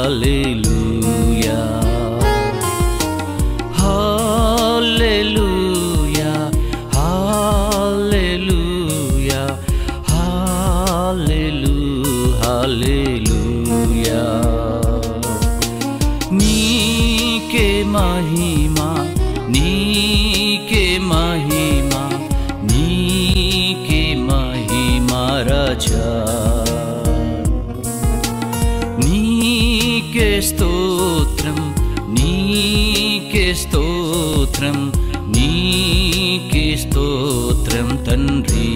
హల్లెలూయా హల్లెలూయా హల్లెలూయా హల్లెలూ హల్లెలూయా నీకే మహిమా నీకే మహిమా నీకే మహిమా రాజా నీకే స్తోత్రం నీకే స్తోత్రం నీకే స్తోత్రం తండ్రి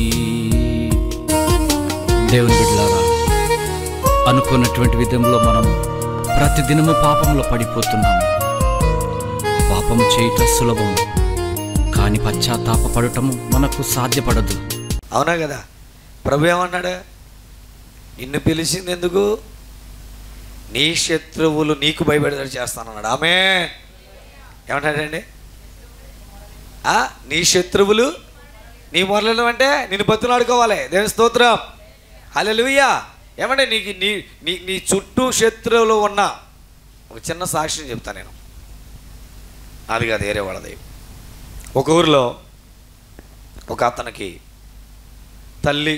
దేవుని బిడ్డలారా అనుకున్నటువంటి విధంలో మనం ప్రతిదినము పాపంలో పడిపోతున్నాము పాపం చేయటం సులభం కానీ పశ్చాత్తాపడటము మనకు సాధ్యపడదు అవునా కదా ప్రభు ఏమన్నాడు నిన్ను పిలిచింది ఎందుకు నీ శత్రువులు నీకు భయపడేటట్టు చేస్తానన్నాడు ఆమె ఏమన్నాడండి ఆ, నీ శత్రువులు నీ మొరలు అంటే నిన్ను బతులాడుకోవాలి దేవుని స్తోత్రం హల్లెలూయా ఏమంటే నీకు నీ నీ నీ చుట్టూ శత్రువులు ఉన్న ఒక చిన్న సాక్ష్యం చెప్తాను నేను అది కాదు వేరే వాళ్ళది ఒక ఊరిలో ఒక అతనికి తల్లి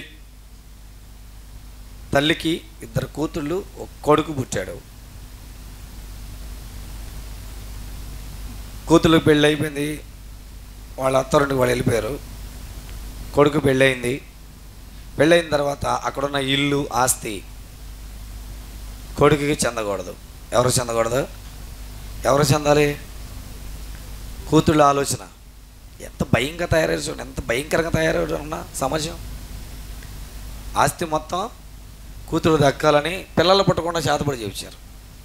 తల్లికి ఇద్దరు కూతుళ్ళు ఒక కొడుకు పుట్టాడు కూతుళ్ళకి పెళ్ళి అయిపోయింది వాళ్ళ అత్తరుంటికి వాళ్ళు వెళ్ళిపోయారు కొడుకు పెళ్ళయింది పెళ్ళయిన తర్వాత అక్కడున్న ఇల్లు ఆస్తి కొడుకుకి చెందకూడదు ఎవరు చెందకూడదు ఎవరు చెందాలి కూతుళ్ళ ఆలోచన ఎంత భయంగా తయారయ్యారు చూడండి ఎంత భయంకరంగా తయారయ్యారు ఉన్న సమాజం ఆస్తి మొత్తం కూతురు దక్కాలని పిల్లలు పుట్టకుండా చేతపడి చేయించారు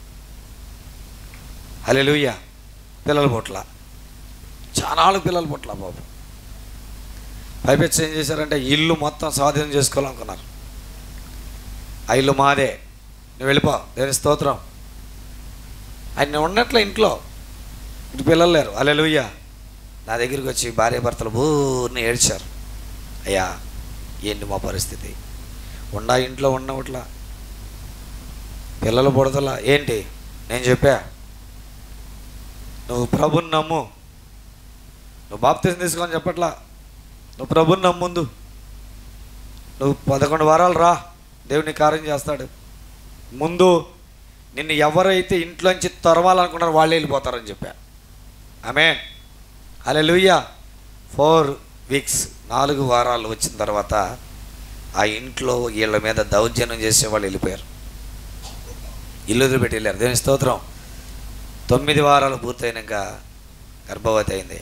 హలెలుయ్య పిల్లల పుట్ల చాలా పిల్లల పుట్ల బాబు పైపెచ్చి ఏం చేశారంటే ఇల్లు మొత్తం స్వాధీనం చేసుకోవాలనుకున్నారు ఆ ఇల్లు మాదే నువ్వు వెళ్ళిపో దేని స్తోత్రం ఆయన ఉన్నట్లే ఇంట్లో ఇటు పిల్లలు లేరు అలెలుయ్య నా దగ్గరికి వచ్చి భార్య భర్తలు బూర్ని ఏడ్చారు అయ్యా ఏంటి మా పరిస్థితి ఉండా ఇంట్లో ఉన్నట్లా పిల్లలు పుడతలా ఏంటి నేను చెప్పా నువ్వు ప్రభుని నమ్ము నువ్వు బాప్తీసం తీసుకొని చెప్పట్లా నువ్వు ప్రభుని నమ్ముందు నువ్వు పదకొండు వారాలు రా దేవుని కార్యం చేస్తాడు ముందు నిన్ను ఎవరైతే ఇంట్లోంచి తొరవాలనుకున్నారో వాళ్ళే వెళ్ళిపోతారని చెప్పా ఆమె అలా లూయ్యా ఫోర్ వీక్స్ నాలుగు వారాలు వచ్చిన తర్వాత ఆ ఇంట్లో వీళ్ళ మీద దౌర్జన్యం చేసే వాళ్ళు వెళ్ళిపోయారు ఇల్లు వదిలిపెట్టి వెళ్ళారు దేవుని స్తోత్రం తొమ్మిది వారాలు పూర్తయినాక గర్భవతి అయింది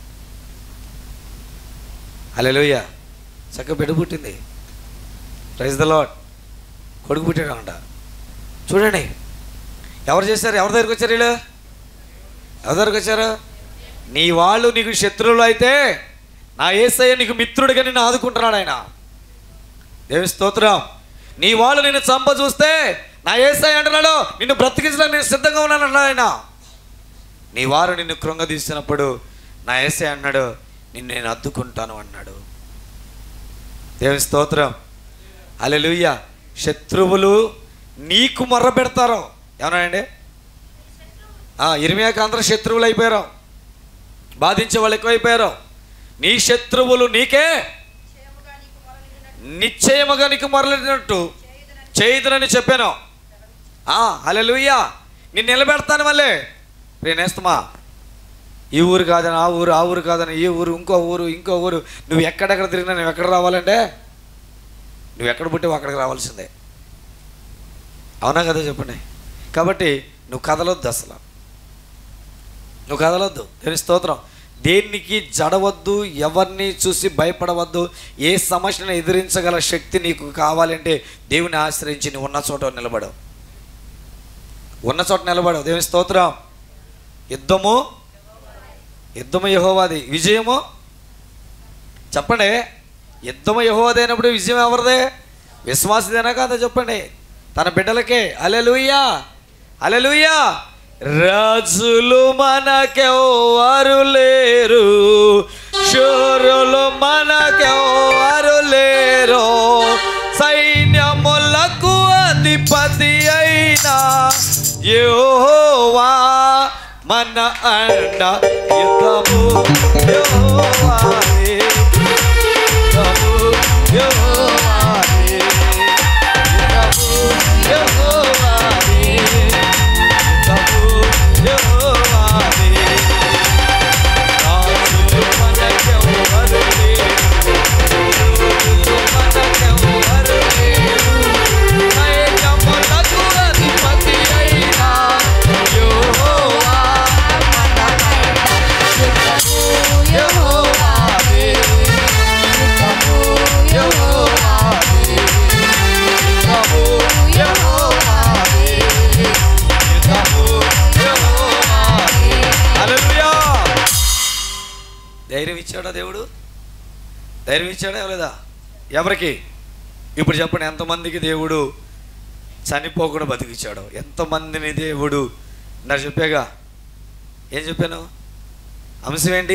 అలెలుయ్య చక్కగా బిడ్డ పుట్టింది ప్రైజ్ ద లాడ్ కొడుకు పుట్టాడు అంట చూడండి ఎవరు చేశారు ఎవరి దగ్గరికి వచ్చారు వీళ్ళు ఎవరి దగ్గరికి వచ్చారు నీ వాళ్ళు నీకు శత్రువులు అయితే నా ఏసయ్య నీకు మిత్రుడిగా నిన్ను ఆదుకుంటున్నాడు ఆయన దేవి స్తోత్రం నీ వాళ్ళు నిన్ను చంప చూస్తే నా ఏసై అంటున్నాడు నిన్ను బ్రతికించడానికి నేను సిద్ధంగా ఉన్నాను అన్నాడు ఆయన నీ వారు నిన్ను కృంగదీసినప్పుడు నా ఏసై అన్నాడు నిన్ను నేను అద్దుకుంటాను అన్నాడు దేవి స్తోత్రం అలెలుయ్య శత్రువులు నీకు మొర్ర పెడతారు ఏమన్నాయండి ఇరిమియాక అందరూ శత్రువులు అయిపోయారు బాధించే వాళ్ళు ఎక్కువైపోయారు నీ శత్రువులు నీకే నిశ్చయముగా నీకు మొరలినట్టు చేయుదునని చెప్పాను అలెలుయ్యా నేను నిలబెడతాను మళ్ళీ నేనేస్తమా ఈ ఊరు కాదని ఆ ఊరు ఆ ఊరు కాదని ఈ ఊరు ఇంకో ఊరు ఇంకో ఊరు నువ్వు ఎక్కడెక్కడ తిరిగినా నువ్వు ఎక్కడ రావాలంటే నువ్వు ఎక్కడ పుట్టావు అక్కడికి రావాల్సిందే అవునా కదా చెప్పండి కాబట్టి నువ్వు కదలొద్దు అసలు నువ్వు కదలొద్దు దేని స్తోత్రం దేనికి జడవద్దు ఎవరిని చూసి భయపడవద్దు ఏ సమస్యను ఎదిరించగల శక్తి నీకు కావాలంటే దేవుని ఆశ్రయించి నువ్వు ఉన్న చోట నిలబడవు ఉన్న చోట నిలబడవు దేవుని స్తోత్రం యుద్ధము యుద్ధము యహోవాది విజయము చెప్పండి యుద్ధము యహోవాది అయినప్పుడు విజయం ఎవరిదే విశ్వాసదేనా కాదా చెప్పండి తన బిడ్డలకే అలెలుయ్యా అలెలుయ్యా రాజులు మనకెవ్వరు లేరు శూరులు మనకెవ్వరు లేరు సైన్యములకు అధిపతి అయినా యెహోవా మన అండ యుద్ధము యెహోవాదే యుద్ధము యెహోవాదే యుద్ధము యెహోవాదే యుద్ధము యెహోవాదే రాజులు మనకెవ్వరు లేరు రాజులు మనకెవ్వరు లేరు నయములకు అధిపతి అయిన యెహోవా మన యెహోవాదే యెహోవాదే యుద్ధము యెహోవాదే యుద్ధము యెహోవాదే హల్లెలూయా ధైర్యం ఇచ్చాడా దేవుడు ధైర్యం ఇచ్చాడా ఎవలేదా ఎవరికి ఇప్పుడు చెప్పండి ఎంతమందికి దేవుడు చనిపోకుండా బతికిచ్చాడు ఎంతమందిని దేవుడు నాకు చెప్పాగా ఏం చెప్పాను అంశం ఏంటి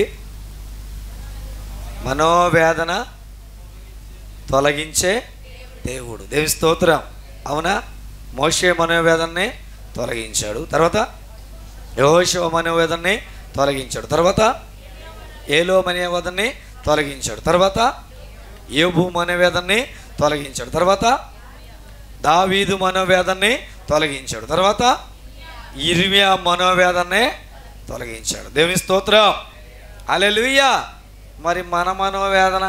మనోవేదన తొలగించే దేవుడు దేవి స్తోత్రం అవునా మోషే మనోవేదనని తొలగించాడు తర్వాత యహోశివ మనోవేదనని తొలగించాడు తర్వాత ఏలో మనోవేదనని తొలగించాడు తర్వాత ఏబు మనోవేదనని తొలగించాడు తర్వాత దావీదు మనోవేదనని తొలగించాడు తర్వాత ఇర్మియా మనోవేదనని తొలగించాడు దేవుని స్తోత్రం అలెలుయ్యా మరి మన మనోవేదన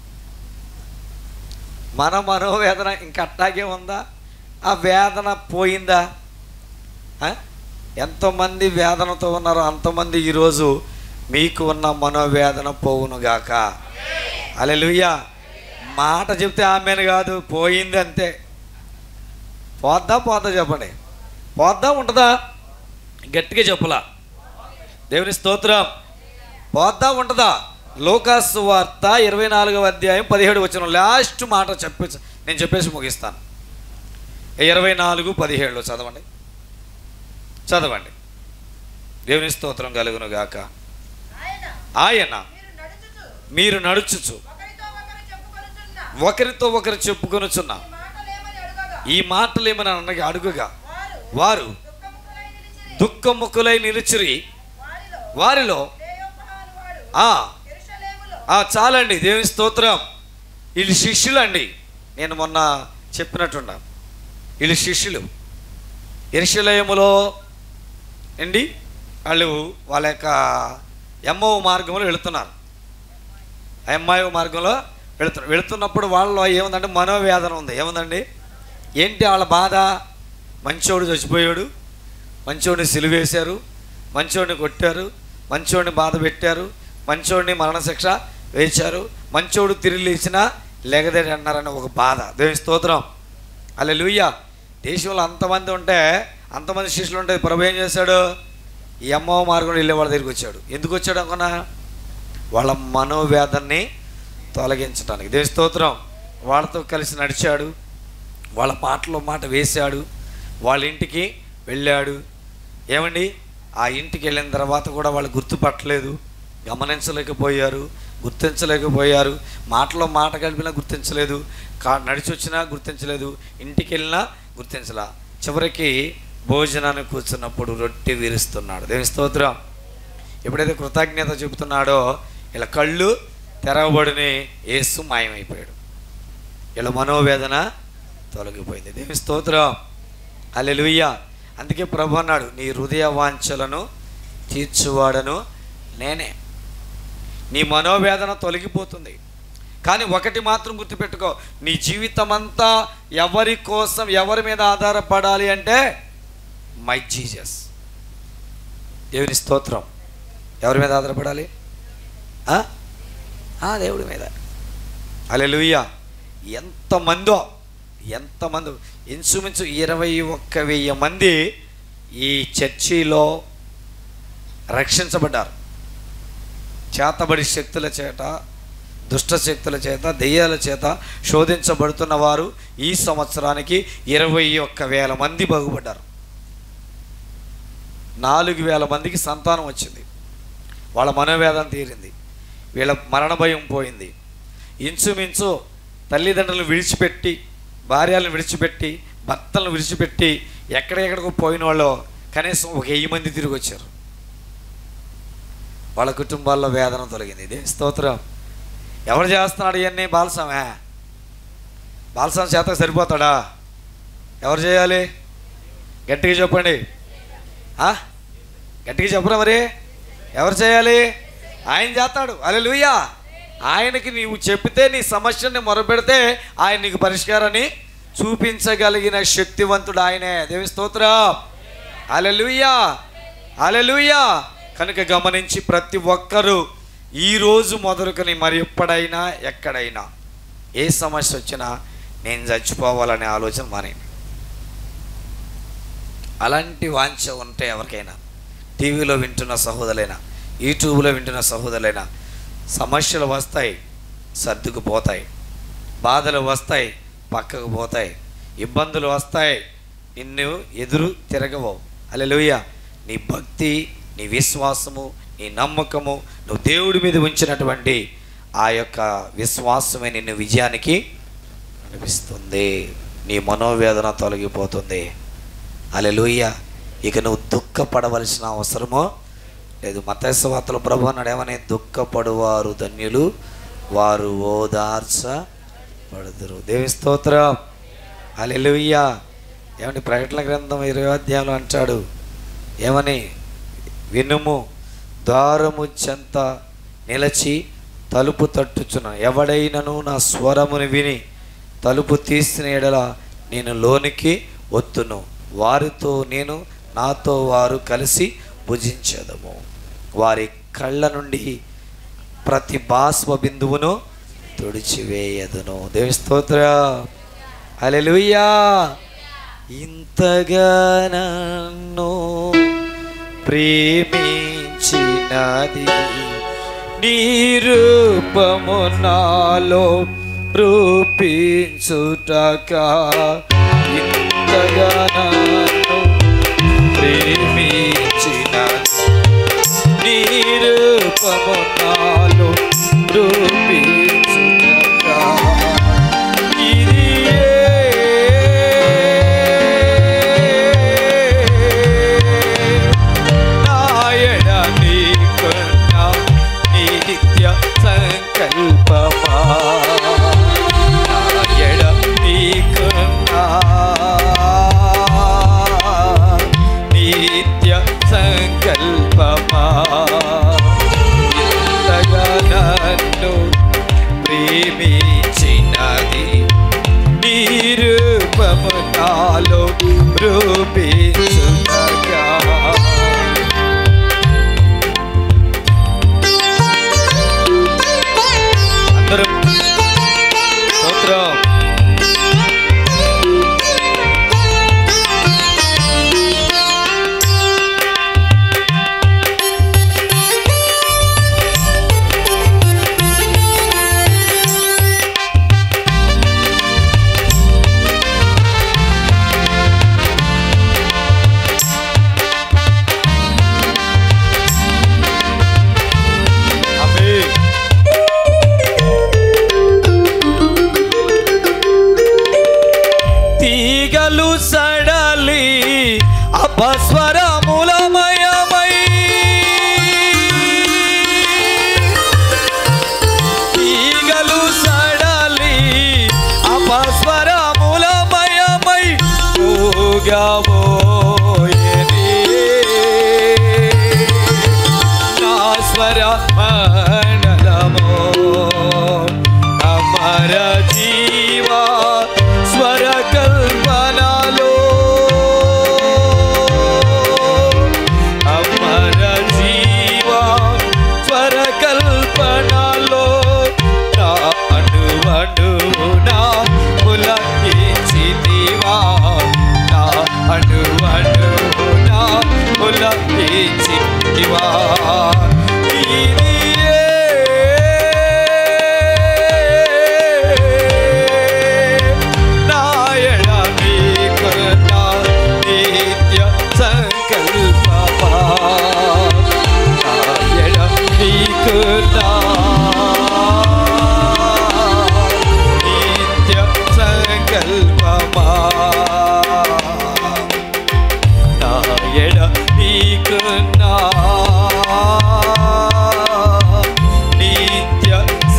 మన మనోవేదన ఇంకా అట్టాగే ఉందా ఆ వేదన పోయిందా ఆ? ఎంతమంది వేదనతో ఉన్నారో అంతమంది ఈరోజు మీకు ఉన్న మనోవేదన పోవునుగాక అలెలుయ్యా మాట చెప్తే ఆమెను కాదు పోయింది అంతే పోద్దా పోద్దా చెప్పండి పోద్దా ఉంటుందా గట్టిగా చెప్పులా దేవుని స్తోత్రం పోద్దా ఉంటుందా లోకాసు వార్త ఇరవై నాలుగవ అధ్యాయం పదిహేడు వచ్చిన లాస్ట్ మాట చెప్పి నేను చెప్పేసి ముగిస్తాను ఇరవై నాలుగు పదిహేడులో చదవండి చదవండి దేవుని స్తోత్రం కలుగును గాక ఆయన మీరు నడుచుచు ఒకరితో ఒకరు చెప్పుకొనుచున్న ఈ మాటలు ఏమని అన్నగా అడుగుగా వారు దుఃఖముఖులై నిలిచిరి వారిలో ఆ ఆ చాలండి దేవుని స్తోత్రం వీళ్ళు శిష్యులు అండి నేను మొన్న చెప్పినట్టున్నా వీళ్ళు శిష్యులు ఎరుషలేములో అండి వాళ్ళు వాళ్ళ యొక్క ఎంఓ మార్గంలో వెళుతున్నారు ఎంఐ మార్గంలో వెళుతున్నారు వెళుతున్నప్పుడు వాళ్ళలో ఏముందంటే మనోవేదన ఉంది ఏముందండి ఏంటి వాళ్ళ బాధ మంచోడు చచ్చిపోయాడు మంచోడిని సిలువేశారు మంచోడిని కొట్టారు మంచోడిని బాధ పెట్టారు మంచోడిని మరణశిక్ష వేశారు మంచోడు తిరిగి లేచిన లేగదేడి అన్నారని ఒక బాధ దేవుని స్తోత్రం అలా లూయ్య దేశంలో అంతమంది ఉంటే అంతమంది శిష్యులు ఉంటే ప్రభు ఏం చేశాడు ఈ అమ్మ మార్గంలో వెళ్ళే వాళ్ళ దగ్గరికి వచ్చాడు ఎందుకు వచ్చాడు అనుకున్నా వాళ్ళ మనోవేదనని తొలగించడానికి దేవి స్తోత్రం వాళ్ళతో కలిసి నడిచాడు వాళ్ళ మాటలో మాట వేశాడు వాళ్ళ ఇంటికి వెళ్ళాడు ఏమండి ఆ ఇంటికి వెళ్ళిన తర్వాత కూడా వాళ్ళు గుర్తుపట్టలేదు గమనించలేకపోయారు గుర్తించలేకపోయారు మాటలో మాట కలిపినా గుర్తించలేదు కా నడిచి వచ్చినా గుర్తించలేదు ఇంటికి వెళ్ళినా గుర్తించలా చివరికి భోజనాన్ని కూర్చున్నప్పుడు రొట్టె విరుస్తున్నాడు దేవి స్తోత్రం ఎప్పుడైతే కృతజ్ఞత చెబుతున్నాడో ఇలా కళ్ళు తెరవబడిని ఏసు మాయమైపోయాడు ఇలా మనోవేదన తొలగిపోయింది దేవి స్తోత్రం అల్లెలుయ్య అందుకే ప్రభు అన్నాడు నీ హృదయ వాంఛలను తీర్చువాడను నేనే నీ మనోవేదన తొలగిపోతుంది కానీ ఒకటి మాత్రం గుర్తుపెట్టుకో నీ జీవితం అంతా ఎవరి కోసం ఎవరి మీద ఆధారపడాలి అంటే మై జీజస్ దేవుని స్తోత్రం ఎవరి మీద ఆధారపడాలి ఆ? ఆ దేవుడి మీద అలెలుయ్య ఎంతమందో ఎంతమంది ఇంచుమించు ఇరవై ఒక్క వెయ్యి మంది ఈ చర్చిలో రక్షించబడ్డారు చేతబడి శక్తుల చేత దుష్ట శక్తుల చేత దెయ్యాల చేత శోధించబడుతున్న వారు ఈ సంవత్సరానికి ఇరవై ఒక్క వేల మంది బాగుపడ్డారు నాలుగు వేల మందికి సంతానం వచ్చింది వాళ్ళ మనోవేదన తీరింది వీళ్ళ మరణ భయం పోయింది ఇంచుమించు తల్లిదండ్రులను విడిచిపెట్టి భార్యలను విడిచిపెట్టి భర్తలను విడిచిపెట్టి ఎక్కడెక్కడికో పోయిన వాళ్ళు కనీసం ఒక వెయ్యి మంది తిరిగి వచ్చారు వాళ్ళ కుటుంబాల్లో వేదన తొలగింది ఇదే స్తోత్రం ఎవరు చేస్తున్నాడు ఇవన్నీ బాలసమే బాలసం చేత సరిపోతాడా ఎవరు చేయాలి గట్టిగా చెప్పండి ఆ? గట్టిగా చెప్పరా మరి ఎవరు చేయాలి ఆయన చేస్తాడు అలెలుయ్యా ఆయనకి నీవు చెప్తే నీ సమస్యని మొరపెడితే ఆయన నీకు పరిష్కారాన్ని చూపించగలిగిన శక్తివంతుడు ఆయనే దేవి స్తోత్రం అలెలుయ్యా అలెలుయ్యా కనుక గమనించి ప్రతి ఒక్కరూ ఈరోజు మొదలుకొని మరి ఎప్పుడైనా ఎక్కడైనా ఏ సమస్య వచ్చినా నేను చచ్చిపోవాలనే ఆలోచన మానేయండి అలాంటి వాంఛ ఉంటే ఎవరికైనా టీవీలో వింటున్న సహోదరులైనా యూట్యూబ్లో వింటున్న సహోదరులైనా సమస్యలు వస్తాయి సర్దుకుపోతాయి బాధలు వస్తాయి పక్కకు పోతాయి ఇబ్బందులు వస్తాయి నిన్ను ఎదురు తిరగవు అలెలుయ్య నీ భక్తి నీ విశ్వాసము నీ నమ్మకము నువ్వు దేవుడి మీద ఉంచినటువంటి ఆ యొక్క విశ్వాసమే నిన్ను విజయానికి నడిపిస్తుంది నీ మనోవేదన తొలగిపోతుంది అలెలుయ్య ఇక నువ్వు దుఃఖపడవలసిన అవసరమో లేదు మతేశ్వార్తలు ప్రభు అన్నాడు ఏమని దుఃఖపడువారు ధన్యులు వారు ఓదార్చబడుదురు దేవి స్తోత్రం అలెలుయ్య ఏమని ప్రకటన గ్రంథం ఇరవై అధ్యాయంలో అంటాడు ఏమని వినుము ద్వారము చెంత నిలచి తలుపు తట్టుచున్న ఎవడైనను నా స్వరమును విని తలుపు తీసిన ఎడల నేను లోనికి ఒత్తును వారితో నేను నాతో వారు కలిసి భుజించదము వారి కళ్ళ నుండి ప్రతి బాష్ప బిందువును తుడిచివేయదును దేవి స్తోత్ర హల్లెలూయా ఇంతగా నన్ను ప్రేమించినది నీ రూపము నాలో రూపించుటక ఇంతగా నన్ను ప్రేమించిన నీ రూపము నాలో రూపించుటక ఇది నాయన నీకున్న నిత్య సంకల్పమా నాయన నీకున్న నిత్య సంకల్పమా ఇంతగా నన్ను ప్రేమించినది నీ రూపము నాలో రూపించుటగా అందరం స్తోత్రం ఆమేన్ తీగలు సడలి అపస్వరములమయమై తీగలు సడలి అపస్వరములమయమై ఊగబోయెనే. నా స్వర మండలమో అమర జీవా స్వర కల్పనలో అమర జీవా స్వర కల్పనలో నా అణువణువునా పులకించితివా నా అణువణువునా పులకించితివా ఇదియే నాయణ నీకున్న నిత్య సంకల్పమా నాయణ నీకున్న నిత్య సంకల్పమా నాయణ ఎడ నీకున్నా నిత్య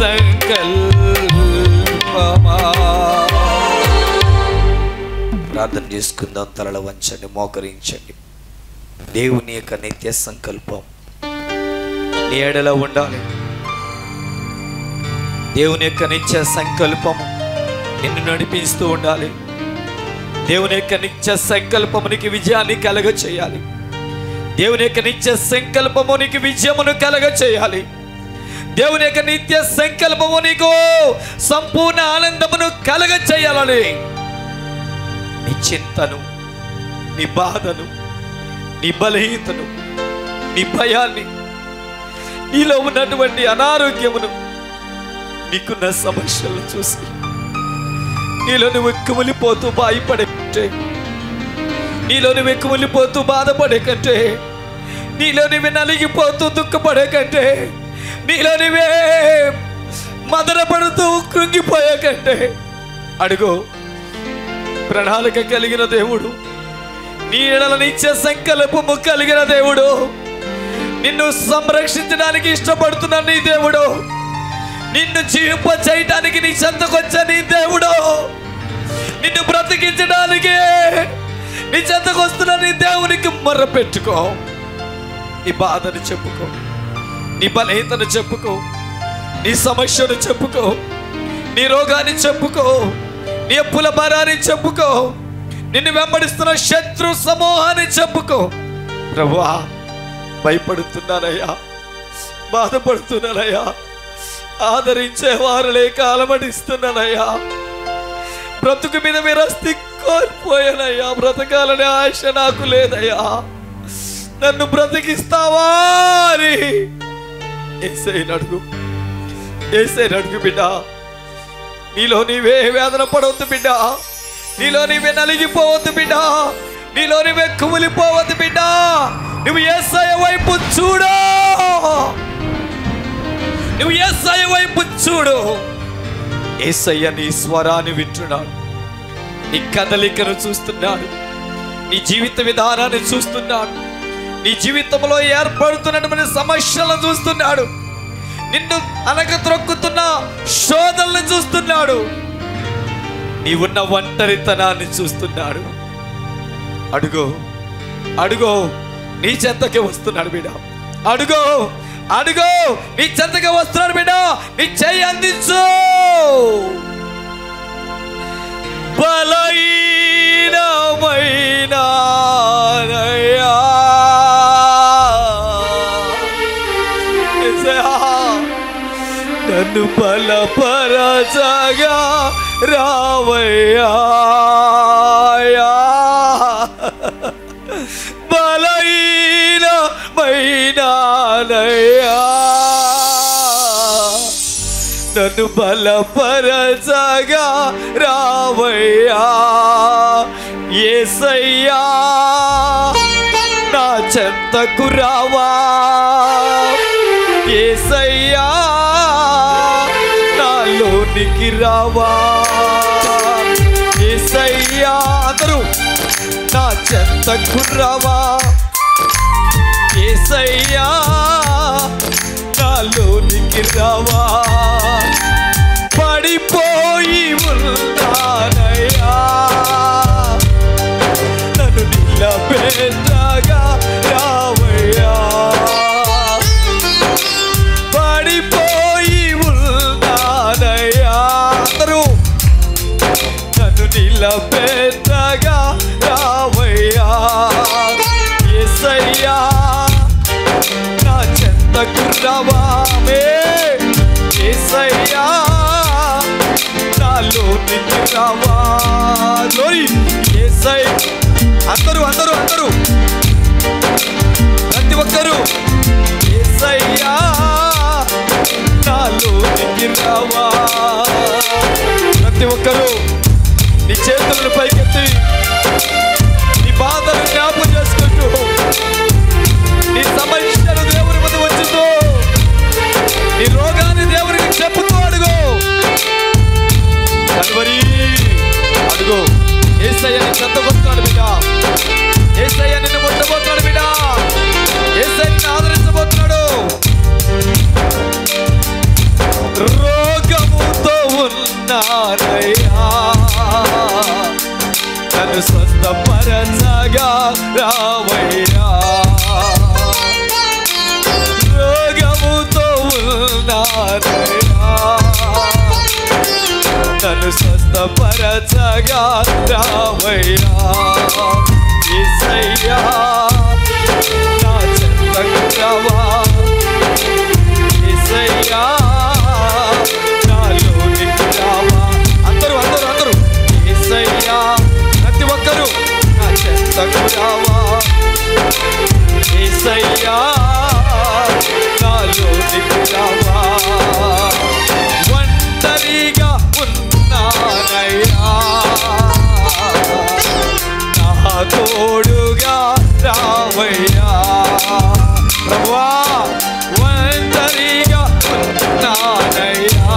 సంకల్పమా ప్రార్థన చేసుకుందాం తలల వంచండి మోకరించండి దేవుని యొక్క నిత్య సంకల్పం నీ ఎడలో ఉండాలి దేవుని యొక్క నిత్య సంకల్పము నిన్ను నడిపిస్తూ ఉండాలి దేవుని యొక్క నిత్య సంకల్పము నీకు విజయాన్ని కలగ చేయాలి దేవుని యొక్క నిత్య సంకల్పము నీకు విజయమును కలగ చేయాలి దేవుని యొక్క నిత్య సంకల్పము నీకు సంపూర్ణ ఆనందమును కలగ చేయాలని నీ చింతను నీ బాధను నీ బలహీనతను నీ భయాన్ని నీలో ఉన్నటువంటి అనారోగ్యమును నీకున్న సమస్యలను చూసి నీలో నువ్వు ఎక్కువలిపోతూ భయపడే కంటే నీలో నువ్వు ఎక్కువలిపోతూ బాధపడే కంటే నీలో నువ్వే నలిగిపోతూ దుఃఖపడే కంటే నీలో నువ్వే మదనపడుతూ కృంగిపోయే కంటే అడుగు ప్రణాళిక కలిగిన దేవుడు నీ ఎడలనిచ్చే సంకల్పము కలిగిన దేవుడు నిన్ను సంరక్షించడానికి ఇష్టపడుతున్న నీ దేవుడు నిన్ను జీవింప చేయటానికి నీ చెంతకొచ్చే నీ దేవుడు నిన్ను బ్రతికించడానికి నీ చెంతకొస్తున్న నీ దేవునికి మొర్ర పెట్టుకో నీ బాధను చెప్పుకో నీ బలహీనతను చెప్పుకో నీ సమస్యను చెప్పుకో నీ రోగాన్ని చెప్పుకో నీ అప్పుల భారాన్ని చెప్పుకో నిన్ను వెంబడిస్తున్న శత్రు సమూహాన్ని చెప్పుకో ప్రభువా భయపడుతున్నానయ్యా బాధపడుతున్నానయ్యా ఆదరించే వారు లేక అలమడిస్తున్నానయ్యా బ్రతుకు మీద విరస్తి కోల్పోయానయ్యా బ్రతకాలనే ఆశ నాకు లేదయ్యా నన్ను బ్రతికిస్తావా అని ఏసై అడుగు ఏసై అడుగు బిడ్డ నీలో నీవే వేదన పడవద్దు బిడ్డ నీలో నీవే నలిగిపోవద్దు బిడ్డ నీలో నీవే కుమిలిపోవద్దు బిడ్డ నువ్వు ఏసఐ వైపు చూడు నువ్వు ఏసఐ వైపు చూడు ఏసయ్య నీ స్వరాన్ని వింటున్నాడు నీ కదలికను చూస్తున్నాడు నీ జీవిత విధానాన్ని చూస్తున్నాడు నీ జీవితంలో ఏర్పడుతున్నటువంటి సమస్యలను చూస్తున్నాడు నిన్ను అనక త్రొక్కుతున్న శోధనలను చూస్తున్నాడు నీవున్న ఒంటరితనాన్ని చూస్తున్నాడు అడుగో అడుగో నీ చెంతకి వస్తున్నాడు బిడ్డ అడుగో అడుగో నీ చెంతకి వస్తున్నాడు బిడ్డ నీ చెయ్యి అందించు బలహీనమైన నయ్యా. యేసయ్యా, నన్ను బలపరచగా రావయ్యా బలహీన మైనానయ్యా నన్ను బలపరచగా రావయ్యా ఏసయ్యా నా చెంతకు రావా ఏసయ్యా నాలోనికి రావా ఏసయ్యా అందరూ నా చెంతకు రావా ఏసయ్యా నాలోనికి రావా పడిపోయి ఉన్నానయ్యా నన్ను నిలబెట్టగా రావయ్యా పడిపోయి ఉన్నానయ్యా అందరూ నన్ను నిలబెట్టగా రావయ్యా యేసయ్యా నా చెంతకు రావామే యేసయ్యా నాలో నిన్ను రావా లోయ్ యేసయ్య అందరూ అందరూ అందరూ ప్రతి ఒక్కరూ యేసయ్యా నాలో నిన్ను రావా ప్రతి ఒక్కరూ నీ చేతులను పైకెత్తి నీ బాధను జ్ఞాపకం చేసుకుంటూ నీ సమస్యను దేవుని ముందు ఉంచుతూ నీ రోగాన్ని దేవునికి చెప్పుతూ అడుగు కలువరి అడుగు ఏసయ్య నీ చెత్తకొస్తాడు బిడ్డ ఏసయ్య నిన్ను ముట్టబోతున్నాడు రావయ్యా రోగముతో ఉన్నానయ్యా నన్ను స్వస్థపరచగా రావయ్యా యేసయ్యా నా చెంతకు రావా యేసయ్యా నాలోనికి రావా అందరూ అందరూ అందరూ యేసయ్యా ప్రతి ఒక్కరూ నా చెంతకు రావా యేసయ్యా నాలోనికి రావా ఒంటరిగా ఉన్నానయ్యా నా తోడుగా రావయ్యా ప్రభువా ఒంటరిగా ఉన్నానయ్యా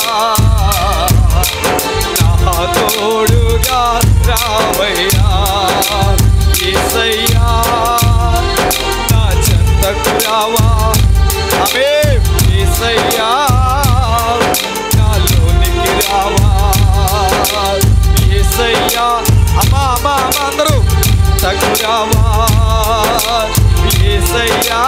నా తోడుగా రావయ్యా యేసయ్యా నా చెంతకు రావా ఆమె యేసయ్యా నాలోనికి రావా యేసయ్యా అమ్మా అమ్మా అమ్మా అందరూ తగురావా యేసయ్యా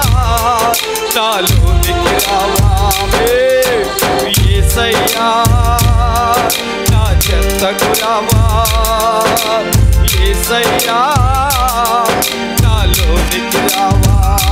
నాలోనికి రావా ఆమె యేసయ్యా నా చెంతకు రావా యేసయ్యా నాలోనికి రావా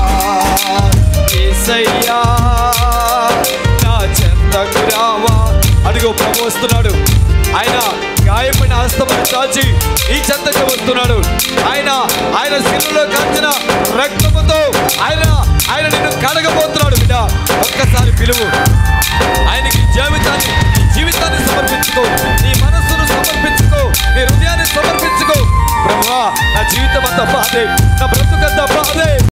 యేసయ్యా నా చెంతకు రావా అదిగో ప్రభు వస్తున్నాడు ఆయన గాయపడిన హస్తమును చాచి ఈ చెంతకు వస్తున్నాడు ఆయన ఆయన శిలువలో కాల్చిన రక్తముతో ఆయన ఆయన నిన్ను కడగబోతున్నాడు బిడ్డ ఒక్కసారి పిలువు ఆయనకి జీవితాన్ని నీ జీవితాన్ని సమర్పించుకో నీ మనస్సును సమర్పించుకో నీ హృదయాన్ని సమర్పించుకో ప్రభువా నా జీవితం అంతా బాధే నా బ్రతుకంతా బాధే